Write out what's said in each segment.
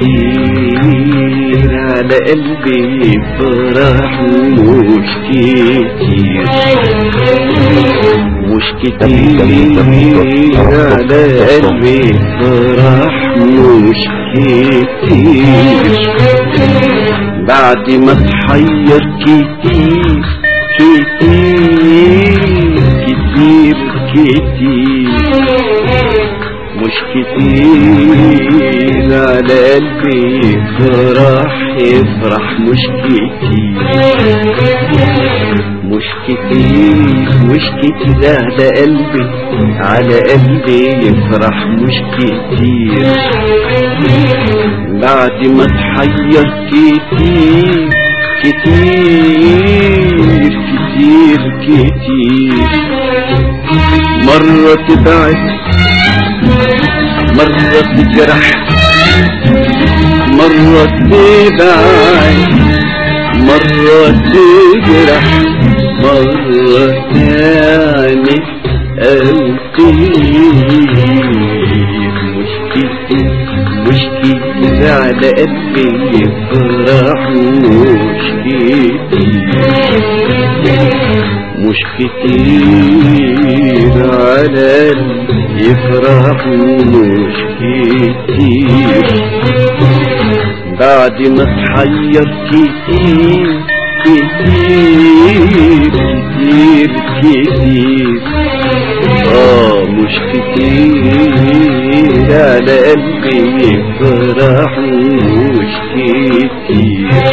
كتير على قلبي فرح مش كتير مش كتير على قلبي فرح مش كتير بعد ما اتحير كتير كتير كتير كتير مش كتير على قلبي فرح يفرح مش كتير مش كتير مش كتير على قلبي على قلبي يفرح مش كتير بعد ما اتحير كتير كتير كتير كتير مرة تبعد مرة تجرح مرة تبعد مرة تجرح مرة تعني أو تغير مش كتير مش كتير على قلبي يفرح مش كتير مش كتير على قلبي يفرح مش كتير بعد ما اتحير كتير كتير كتير كتير اه مش كتير على قلبي يفرح مش كتير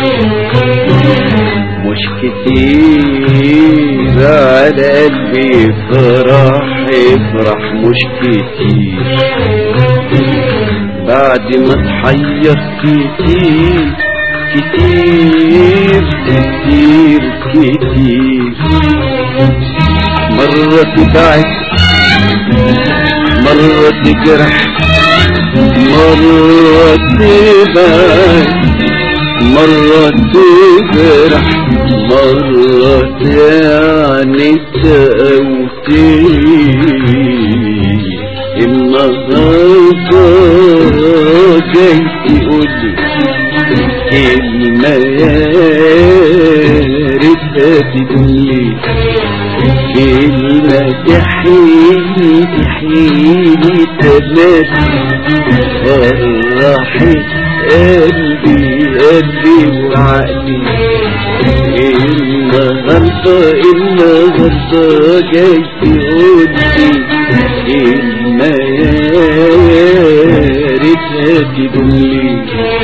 مش كتير على قلبي يفرح يفرح مش كتير بعد ما اتحير كتير كتير كتير كتير مرة تبعد مرة تجرح مرة تبعد مرة تجرح مرة يعني تأوتي النهاردة جاي تقولي كلمة يا ريتها تدلي كلمة تحييني تحييني تمام فرحت قلبي قلبي وعقلي النهاردة النهاردة جاي تقولي كلمة يا ريتها تدلي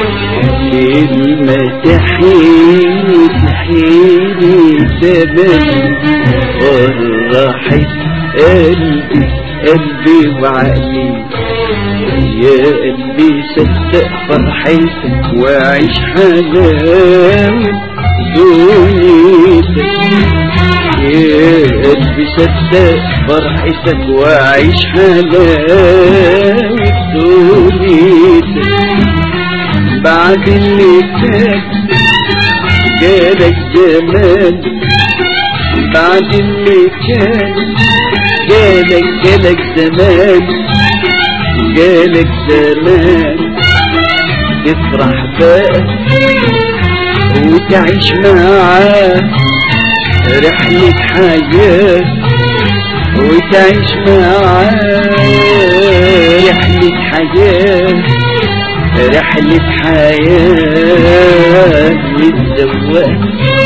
كلمة تحييني تحييني تمام فرحت قلبي قلبي وعقلي يا قلبي صدق فرحتك وعيش حلاوة دنيتك يا قلبي صدق فرحتك وعيش حلاوة دنيتك بعد اللي كان جالك جمال بعد اللي كان جالك جالك زمان جالك زمان تفرح بقى وتعيش معاه رحلة حياة وتعيش معاه رحلة حياة رحلة حياة متزوقة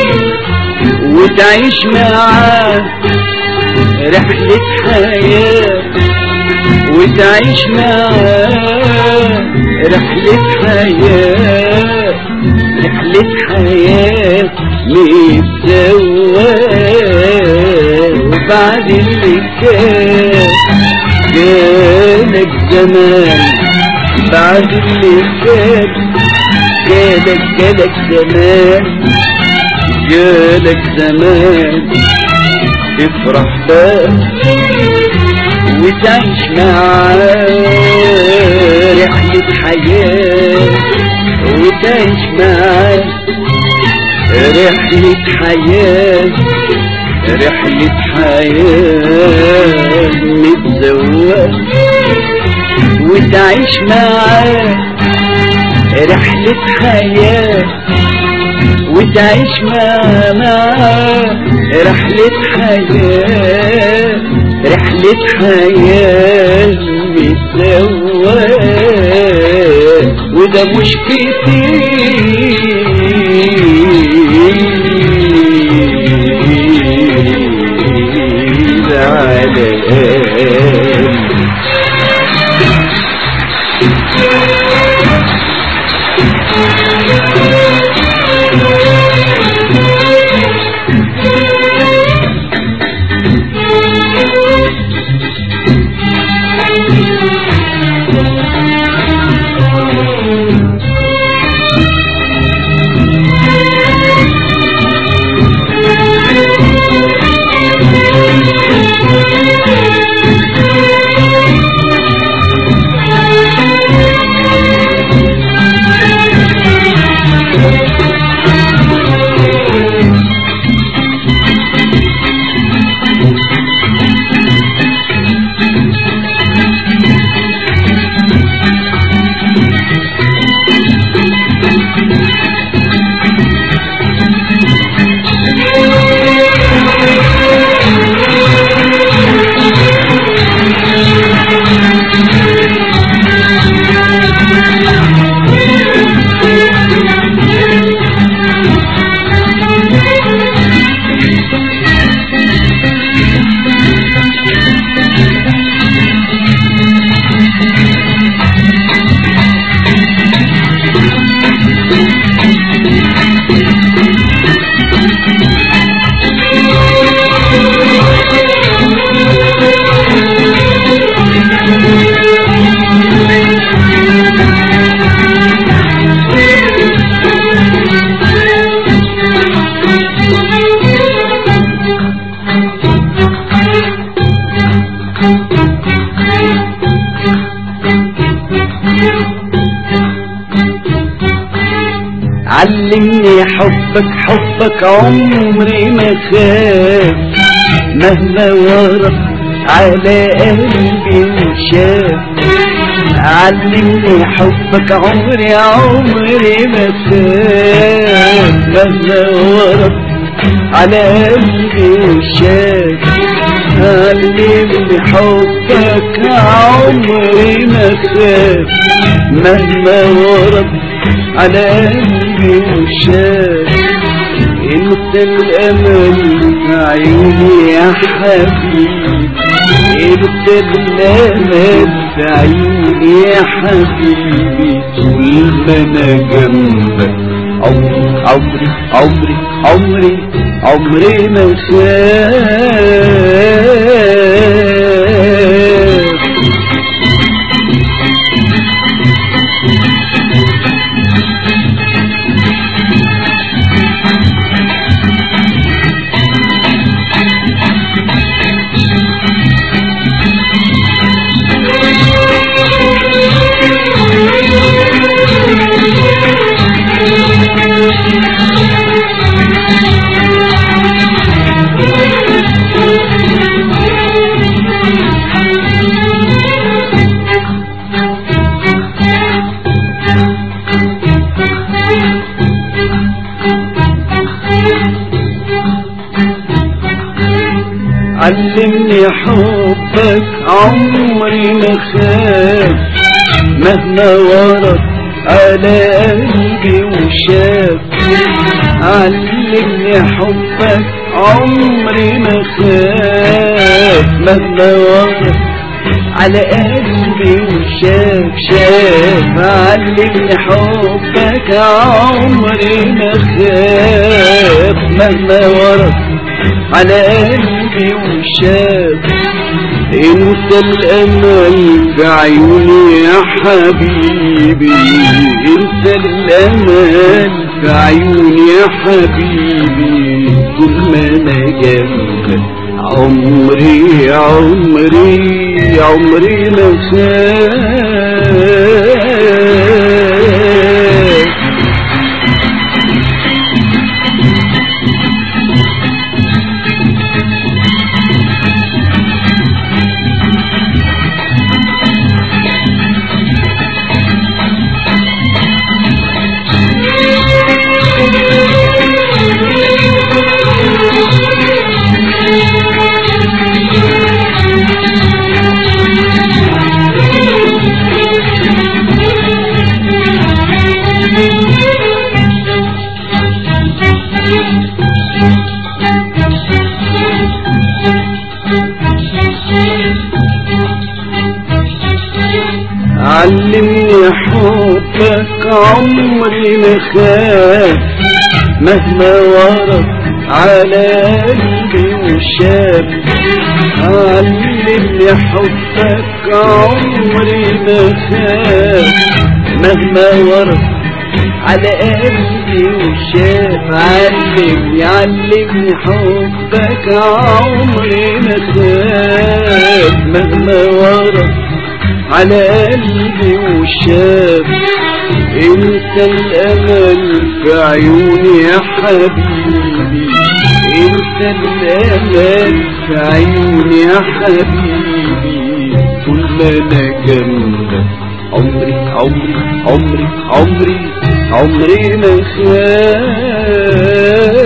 وتعيش معاه رحلة حياة وتعيش معاه رحلة حياة رحلة حياة متزوقة وبعد اللي كان جالك زمان بعد اللي كان جالك جالك زمان جالك زمان تفرح بقى وتعيش معاه رحلة حياة وتعيش معاه رحلة حياة رحلة حياة متزوقة وتعيش معاه رحلة حياة وتعيش معاه معاه رحلة حياة رحلة حياة متسواه وده مش كتير على قلبي علمني حبك حبك عمري ما خاف مهما ورا على قلبي وشاف علمني حبك عمري عمري ما خاف مهما ورا على قلبي وشاف علمني حبك عمري ما خاف مهما ورد على قلبي وشاف انت الامل في عيوني يا حبيبي انت الامل في عيوني يا حبيبي طول ما انا جنبك عمري عمري عمري عمري عمري ما خاف علمني حبك عمري ما خاف مهما ورد على قلبي وشاف علمني حبك عمري ما خاف مهما ورد على قلبي وشاف شاف علمني حبك عمري ما خاف مهما ورد على قلبي وشاف انت الامل في عيوني يا حبيبي انت الامل في عيوني يا حبيبي طول ما انا جنبك عمري عمري عمري ما خاف علمني حبك عمري ما خاف مهما ورد على قلبي وشاف علمني حبك عمري ما خاف مهما ورد على قلبي وشاف علمني علمني حبك عمري ما خاف مهما ورد على قلبي وشاف انت الامل في عيوني يا حبيبي انت الامل في عيوني يا حبيبي طول ما انا جنبك عمري عمري عمري عمري عمري ما خاف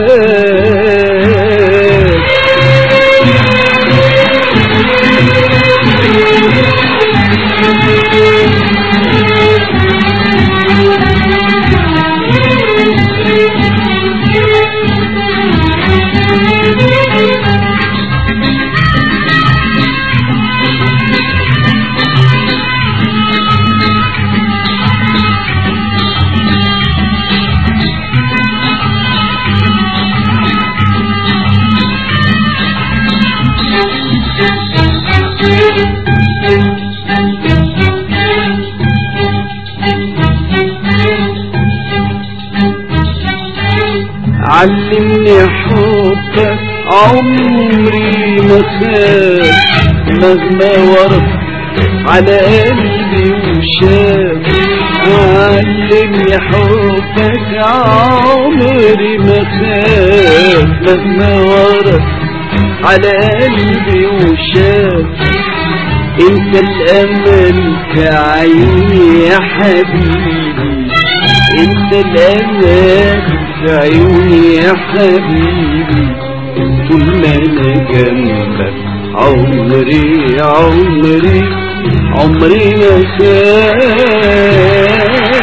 علمني حبك عمري ما خاف مهما ورد على قلبي وشاف علمني حبك عمري ما خاف مهما ورد على قلبي وشاف انت الامل في عيني يا حبيبي انت الامل في عيوني يا حبيبي طول ما انا جنبك عمري عمري عمري ما خاف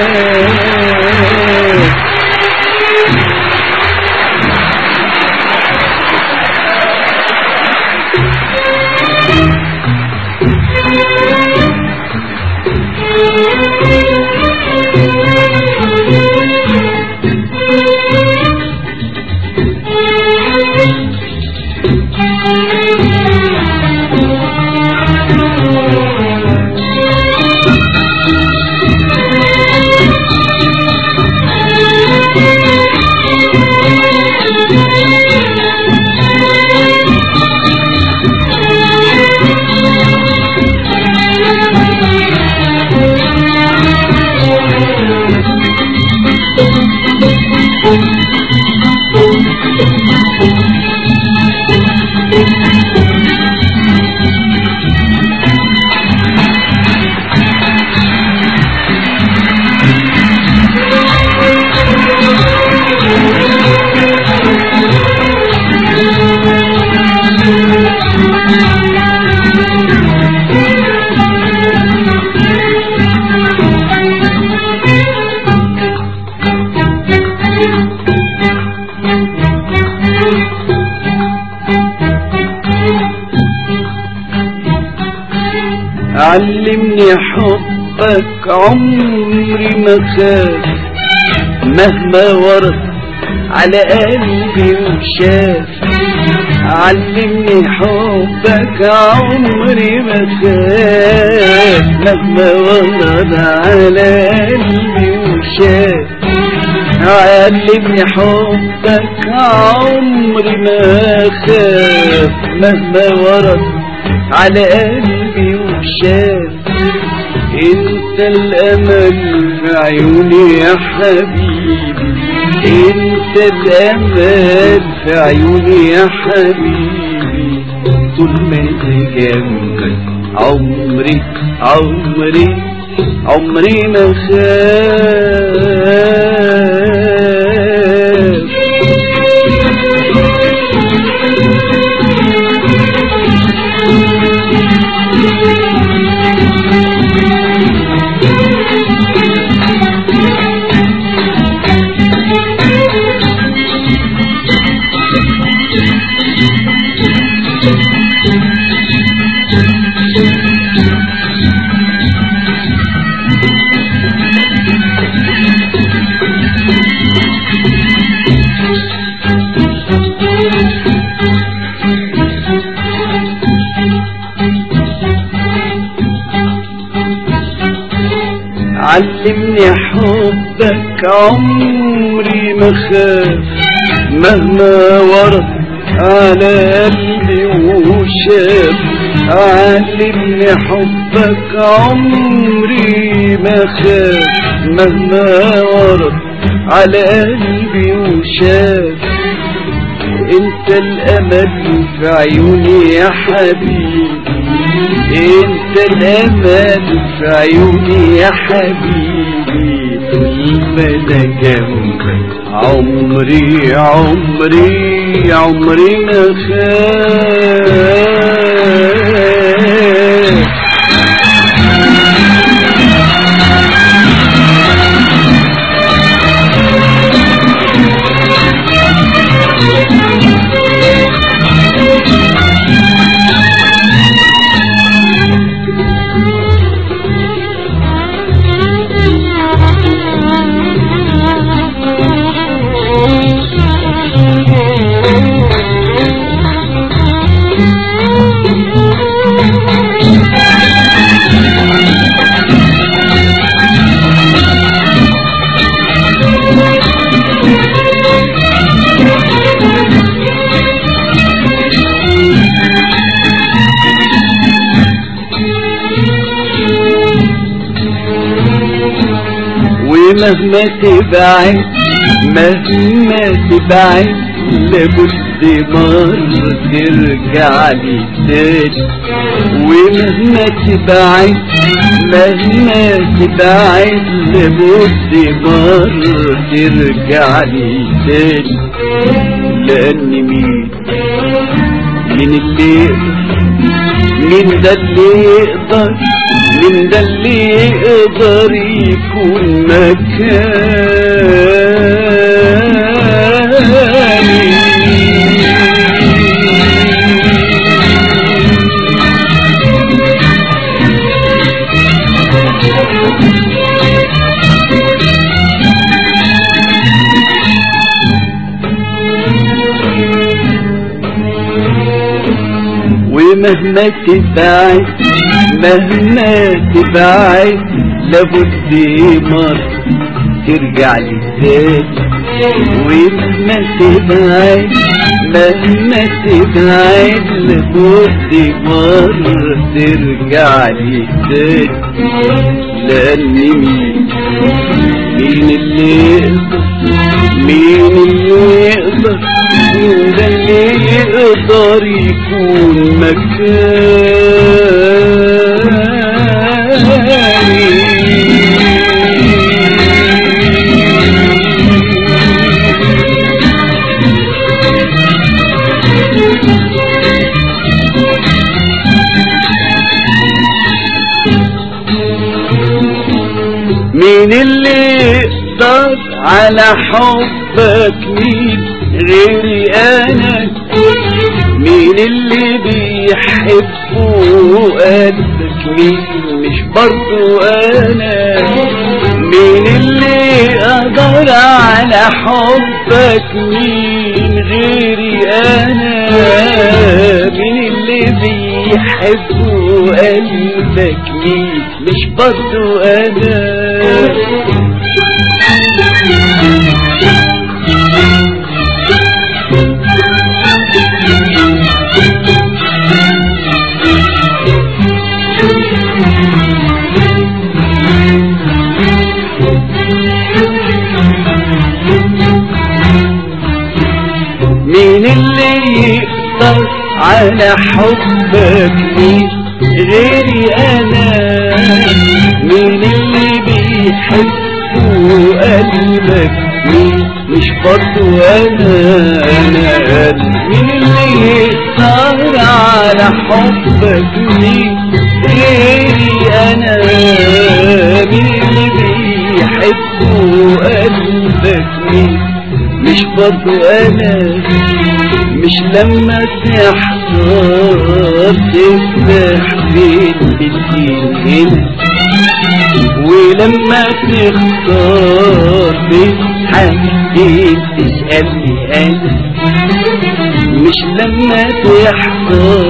علمني حبك عمري ما خاف مهما ورد على قلبي وشاف علمني حبك عمري ما خاف مهما ورد على قلبي وشاف علمني حبك عمري ما خاف مهما ورد على قلبي وشاف انت الامل في عيوني يا حبيبي انت الامل في عيوني يا حبيبي طول ما انا جنبك عمري عمري عمري ما خاف Thank you. علمني حبك عمري ما خاف مهما ورد على قلبي وشاف علمني حبك عمري ما خاف مهما ورد على قلبي وشاف انت الامل في عيوني يا حبيبي انت الامل في عيوني يا حبيبي طول ما انا جنبك عمري عمري عمري ما خاف ومهما تبعد مهما تبعد لابد مرة ترجع لي تاني ومهما تبعد مهما تبعد لابد مرة ترجع لي تاني لأن مين مين اللي يقدر مين ده اللي يقدر مين ده اللي يقدر يكون مكاني ومهما تبعد مهما تبعد لابد مرة ترجع لي تاني ومهما تبعد مهما تبعد لابد مرة ترجع لي تاني لأن مين مين اللي يقدر مين اللي يقدر مين ده اللي يقدر يكون مكاني مين اللي يقدر على حبك مين غيري انا مين اللي بيحبه قلبك مين مش برضو انا مين اللي يقدر على حبك مين غيري انا مين اللي بيحبه قلبك مين مش برضو انا مين اللي يقدر على حبك مين غيري انا مين اللي بيحبه قلبك مين مش برضو انا انا مين اللي يقدر على حبك مين غيري انا مين اللي بيحبه قلبك مين مش برضو انا مش لما تحضر تفتح بين بنتين هنا ولما تختار بين حاجتين تسألني انا مش لما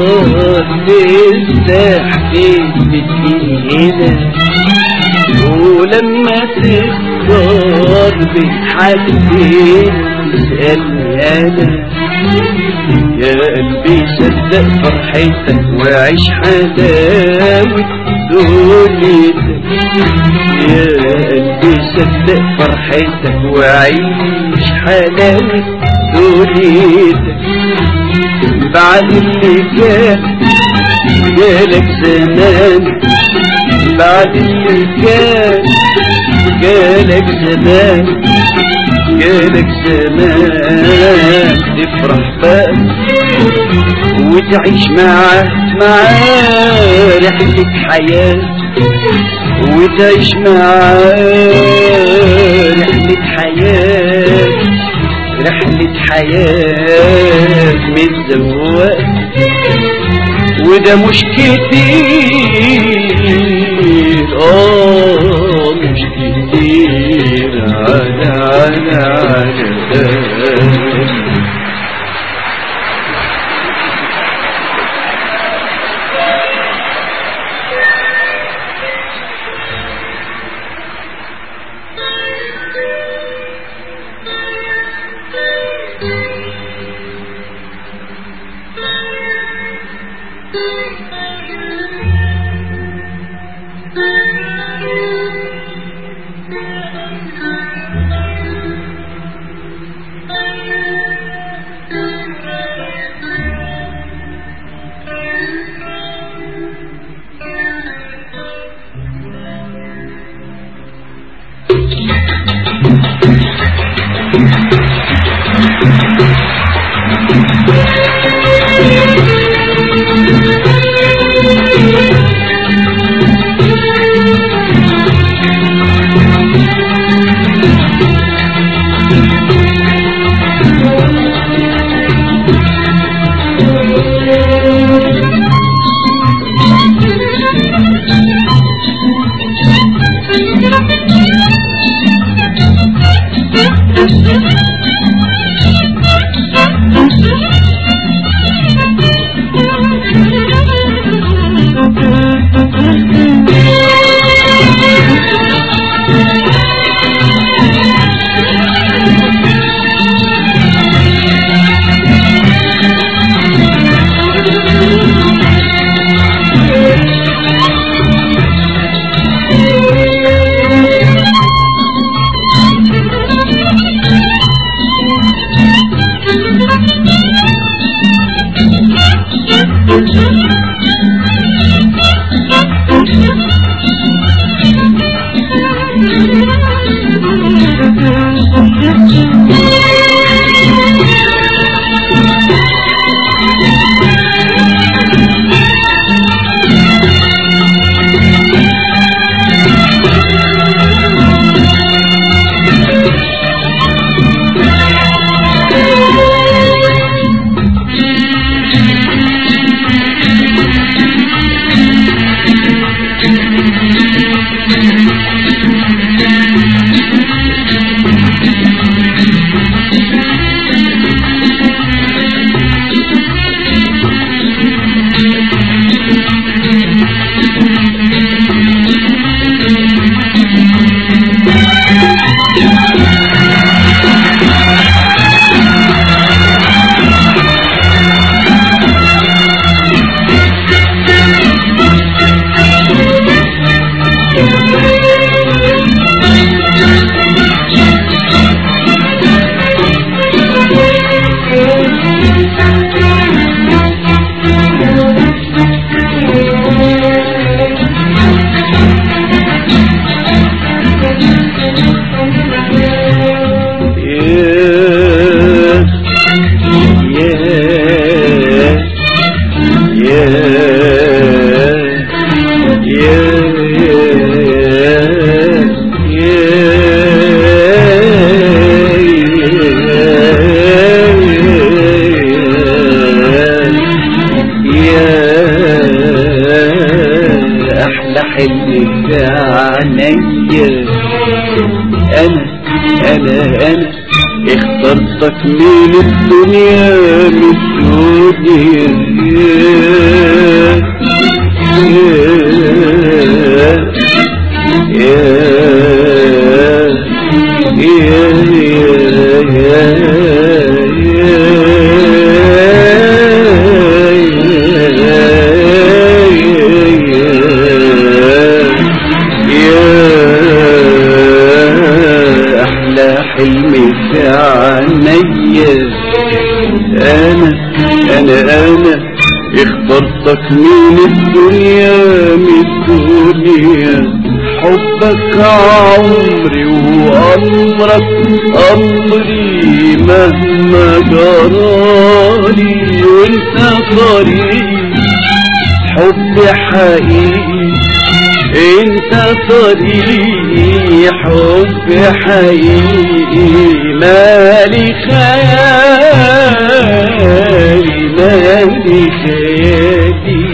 تحضر تفتح بين بنتين هنا ولما تختار بين حالتين تسألني أنا يا قلبي صدق فرحتك وعيش حلاوة دنيتك يا قلبي صدق فرحتك وعيش حلاوة دنيتك بعد اللي كان جالك زمان بعد اللي كان جالك زمان جالك زمان تفرح بقى وتعيش معاه معاه رحلة حياة وتعيش معاه رحلة حياة رحلة حياة متزوقة وده مش كتير اه مش كتير على على على اخترتك من الدنيا من الدنيا يا يا اخترتك من الدنيا من الدنيا حبك عمري وأمرك أمري مهما جرالي وانت طريقي حب حقيقي انت طريقي حب حقيقي مالي خيالي مالي خيالي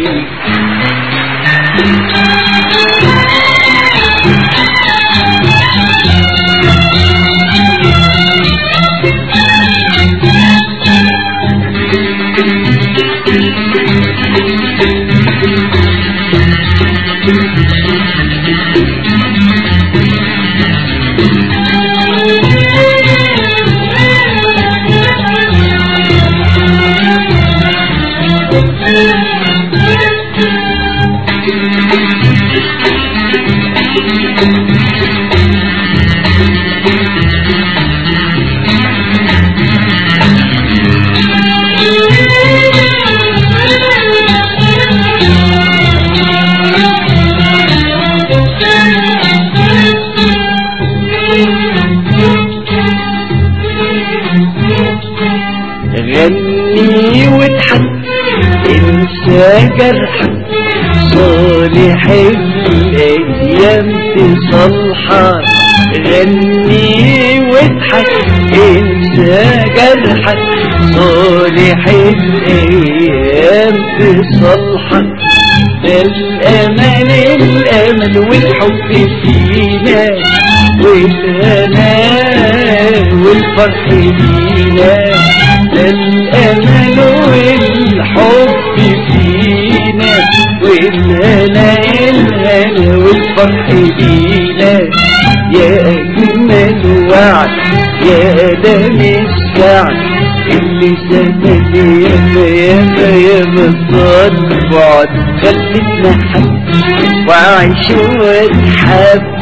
غني واضحك انسى جرحك صالح الايام تصلحك غني واضحك انسى جرحك صالح الايام تصلحك ده الامل الامل والحب فينا والهنا والفرح لينا ده الامل والحب فينا والهنا الهنا والفرح لينا يا اجمل وعد يا دم السعد اللي سبب ياما ياما ياما صار بعد خلتنا حب وعيش واتحب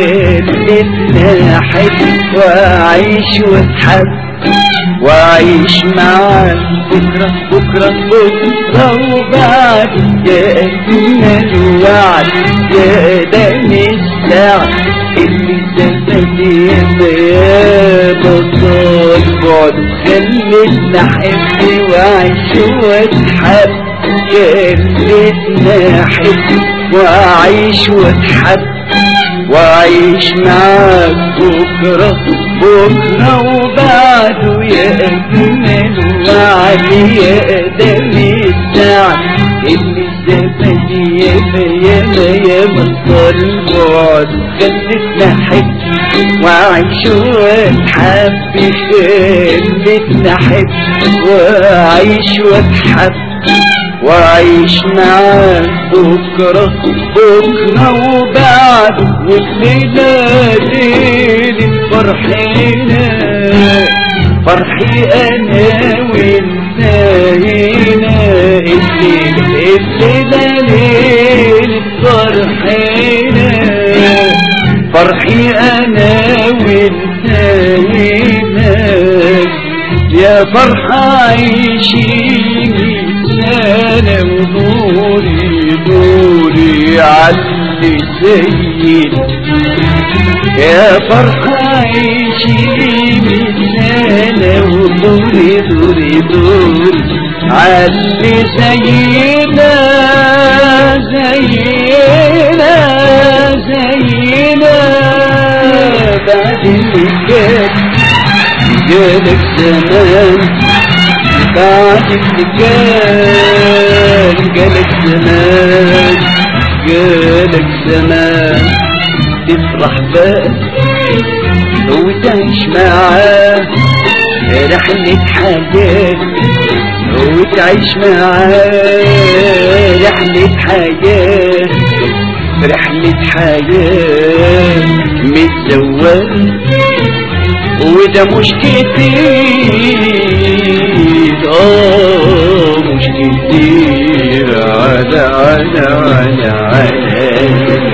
خلتنا حب وعيش واتحب وعيش معاك بكرة بكرة بكرة وبعد يا أجمل وعد يا دم السعد اللي سبب ياما ياما صار بعد خلتنا حب وعيش واتحب خلتنا حب وعيش واتحب وعيش معاك بكرة بكرة وبعده يا أجمل وعلي يا دم السعد اللي زمان ياما ياما ياما صار البعد خلتنا حب وعيش واتحب خلتنا حب وعيش واتحب وعيش معاك بكرة بكرة وبعد والليلة ليلة فرحنا فرحي أنا وانت هنا الليلة الليلة ليلة فرحنا فرحي أنا وانت هنا يا فرحة عيشيني سنة ونوري نوري علي سيد يا فرحة عيشيني سنة ونوري نوري نوري علي سيدنا زينا زينا بعد اللي كان جالك زمان بعد اللي كان جالك زمان جالك زمان تفرح بقى وتعيش معاه رحلة حياة وتعيش معاه رحلة حياة رحلة حياة متزوجة وده مش كتير اه مش كتير على على على على